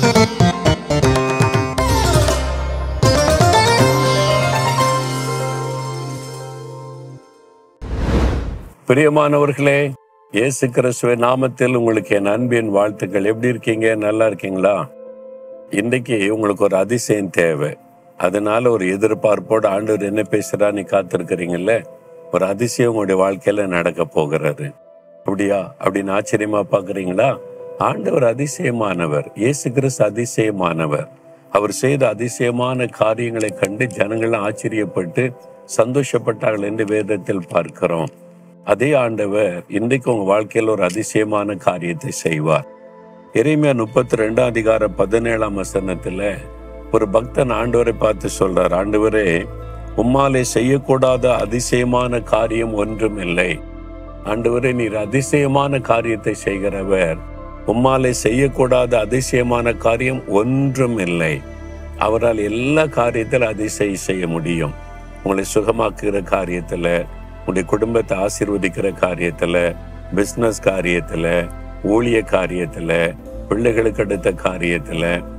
பிரியமானவர்களே இயேசு கிறிஸ்துவின் நாமத்தில் உங்களுக்கு என் அன்பின் வாழ்த்துக்கள் எப்படி இருக்கீங்க நல்லா இருக்கீங்களா இன்னைக்கு உங்களுக்கு ஒரு அதிசயம் தேவை அதனால ஒரு எதிர்பார்ப்போடு ஆண்டவர் என்ன பேசுறான்னு காத்திருக்கிறீங்கல்ல ஒரு அதிசயம் உங்களுடைய வாழ்க்கையில நடக்க போகிறது அப்படியா அப்படின்னு ஆச்சரியமா பாக்குறீங்களா ஆண்டவர் அதிசயமானவர் இயேசு கிறிஸ்து அதிசயமானவர் அவர் செய்த அதிசயமான காரியங்களை கண்டு ஜனங்கள் ஆச்சரியப்பட்டு சந்தோஷப்பட்டார்கள் என்று வேதத்தில் பார்க்கிறோம் அதே ஆண்டவர் இன்றைக்கு உங்க வாழ்க்கையில் ஒரு அதிசயமான காரியத்தை செய்வார் எரேமியா முப்பத்தி ரெண்டாம் அதிகார பதினேழாம் வசனத்துல ஒரு பக்தன் ஆண்டவரை பார்த்து சொல்றார் ஆண்டவரே உம்மாலே செய்யக்கூடாத அதிசயமான காரியம் ஒன்றும் இல்லை ஆண்டவரே நீர் அதிசயமான காரியத்தை செய்கிறவர் உம்மாலே செய்யக்கூடாத அதிசயமான காரியம் ஒன்றும் இல்லை அவரால் எல்லா காரியத்திலும் அதிசயம் செய்ய முடியும் உங்களை சுகமாக்குகிற காரியத்துல உங்களுடைய குடும்பத்தை ஆசீர்வதிக்கிற காரியத்துல பிசினஸ் காரியத்துல ஊழிய காரியத்துல பிள்ளைகளுக்கு அடுத்த காரியத்துல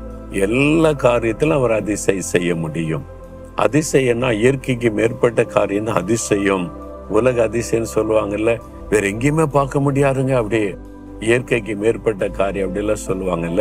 எல்லா காரியத்திலும் அவர் அதிசயம் செய்ய முடியும் அதிசயம்னா இயற்கைக்கு மேற்பட்ட காரியம் தான் அதிசயம் உலக அதிசயம் சொல்லுவாங்கல்ல வேற எங்கேயுமே பார்க்க முடியாதுங்க அப்படியே இயற்கைக்கு மேற்பட்ட காரியம் அப்படிலாம் சொல்லுவாங்கல்ல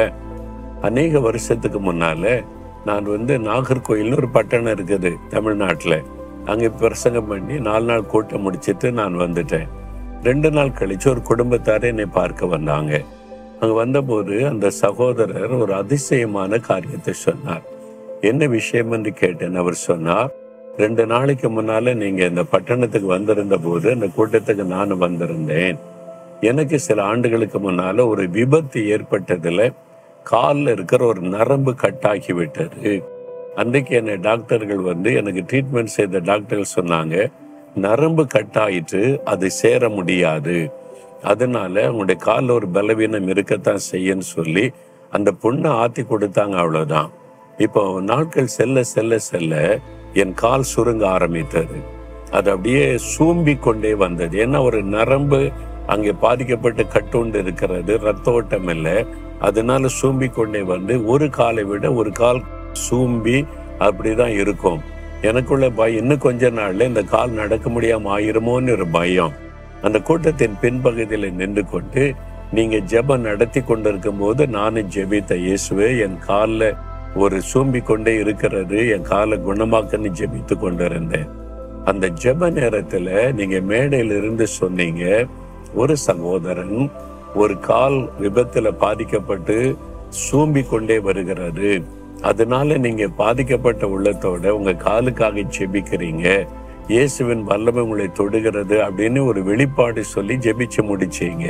அநேக வருஷத்துக்கு முன்னால நான் வந்து நாகர்கோயில்னு ஒரு பட்டணம் இருக்குது தமிழ்நாட்டுல அங்க பிரசங்கம் பண்ணி நாலு நாள் கூட்டம் முடிச்சிட்டு நான் வந்துட்டேன் ரெண்டு நாள் கழிச்சு ஒரு குடும்பத்தாரே என்னை பார்க்க வந்தாங்க அங்க வந்தபோது அந்த சகோதரர் ஒரு அதிசயமான காரியத்தை சொன்னார் என்ன விஷயம் என்று கேட்டேன் அவர் சொன்னார் ரெண்டு நாளைக்கு முன்னால நீங்க இந்த பட்டணத்துக்கு வந்திருந்த போது அந்த கூட்டத்துக்கு நானும் வந்திருந்தேன் எனக்கு சில ஆண்டுகளுக்கு முன்னால ஒரு விபத்து ஏற்பட்டதுல காலில் இருக்கிற ஒரு நரம்பு கட்டாகி விட்டது அன்றைக்கு என்னை டாக்டர்கள் வந்து எனக்கு ட்ரீட்மெண்ட் செய்த டாக்டர்கள் சொன்னாங்க நரம்பு கட்டாயிட்டு அது சேர முடியாது அதனால உங்களுடைய காலில் ஒரு பலவீனம் இருக்கத்தான் செய்யன்னு சொல்லி அந்த பொண்ணை ஆத்தி கொடுத்தாங்க அவ்வளவுதான் இப்போ நாட்கள் செல்ல செல்ல செல்ல என் கால் சுருங்க ஆரம்பித்தது அது அப்படியே சூம்பி கொண்டே வந்தது ஏன்னா ஒரு நரம்பு அங்கே பாதிக்கப்பட்டு கட்டுண்டு இருக்கிறது ரத்த ஓட்டம் இல்லை அதனால சூம்பி கொண்டே வந்து ஒரு காலை விட ஒரு கால் சூம்பி அப்படிதான் இருக்கும் எனக்குள்ள பயம் இன்னும் கொஞ்ச நாள்ல இந்த கால் நடக்க முடியாம ஆயிருமோன்னு ஒரு பயம் அந்த கூட்டத்தின் பின்பகுதியில நின்று கொண்டு நீங்க ஜெபம் நடத்தி கொண்டிருக்கும் போது நானும் ஜெபித்த இயேசுவே என் காலில் ஒரு சூம்பி கொண்டே இருக்கிறது என் காலை குணமாக்கன்னு ஜெபித்து கொண்டிருந்தேன் அந்த ஜெப நேரத்துல நீங்க மேடையில இருந்து சொன்னீங்க ஒரு சகோதரன் ஒரு கால் விபத்துல பாதிக்கப்பட்டு சூம்பி கொண்டே வருகிறது அதனால நீங்க பாதிக்கப்பட்ட உள்ளத்தோட உங்க காலுக்காக ஜெபிக்கிறீங்க இயேசுவின் வல்லமை உங்களை தொடுகிறது அப்படின்னு ஒரு வெளிப்பாடு சொல்லி ஜெபிச்சு முடிச்சீங்க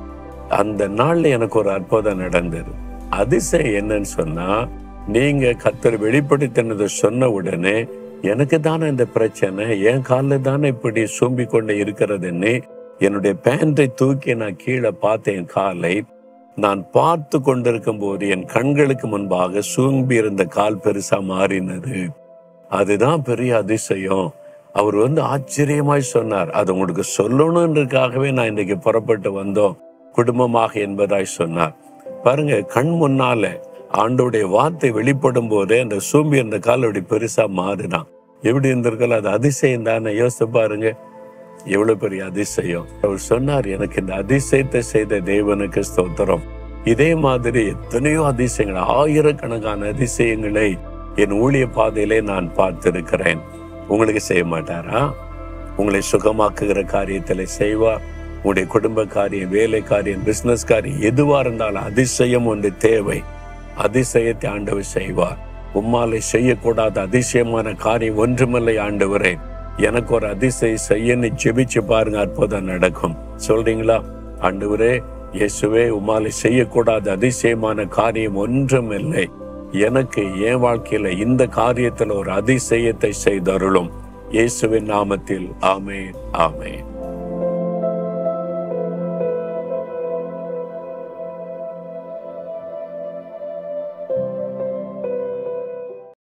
அந்த நாள்ல எனக்கு ஒரு அற்புதம் நடந்தது அதிசயம் என்னன்னு சொன்னா நீங்க கத்தர் வெளிப்படுத்தினதை சொன்ன உடனே எனக்கு தானே இந்த பிரச்சனை என் காலில் தானே இப்படி சூம்பி கொண்டு இருக்கிறதுன்னு என்னுடைய பேண்டை தூக்கி நான் கீழே பார்த்தேன் காலை நான் பார்த்து கொண்டிருக்கும் போது என் கண்களுக்கு முன்பாக சூம்பி இருந்த கால் பெருசா மாறினது அதுதான் பெரிய அதிசயம் அவர் வந்து ஆச்சரியமாய் சொன்னார் அது உங்களுக்கு சொல்லணுன்றதுக்காகவே நான் இன்னைக்கு புறப்பட்டு வந்தோம் குடும்பமாக என்பதாய் சொன்னார் பாருங்க கண் முன்னால ஆண்டோடைய வார்த்தை வெளிப்படும் போதே அந்த சூம்பி இருந்த கால் அப்படி பெருசா மாறினான் எப்படி இருந்திருக்கல அது அதிசயம் தானே யோசித்து பாருங்க எவ்வளவு பெரிய அதிசயம் அவர் சொன்னார் எனக்கு இந்த அதிசயத்தை செய்த தேவனுக்கு ஸ்தோத்திரம் இதே மாதிரி எத்தனையோ அதிசயங்கள் ஆயிரக்கணக்கான அதிசயங்களை என் ஊழிய பாதையிலே நான் பார்த்திருக்கிறேன் உங்களுக்கு செய்ய மாட்டாரா உங்களை சுகமாக்குகிற காரியத்தில் செய்வார் உங்களுடைய குடும்ப காரியம் வேலை காரியம் பிசினஸ் காரியம் எதுவா இருந்தாலும் அதிசயம் ஒன்று தேவை அதிசயத்தை ஆண்டவர் செய்வார் உம்மாலை செய்யக்கூடாத அதிசயமான காரியம் ஒன்றுமில்லை ஆண்டவரே எனக்கு ஒரு அதிசயம் செய்யன்னு ஜெபிச்சு பாருங்க அற்புதம் நடக்கும் சொல்றீங்களா ஆண்டவரே இயேசுவே உம்மாலை செய்யக்கூடாத அதிசயமான காரியம் ஒன்றும் இல்லை எனக்கு என் வாழ்க்கையில இந்த காரியத்துல ஒரு அதிசயத்தை செய்தருளும் இயேசுவின் நாமத்தில் ஆமேன் ஆமேன்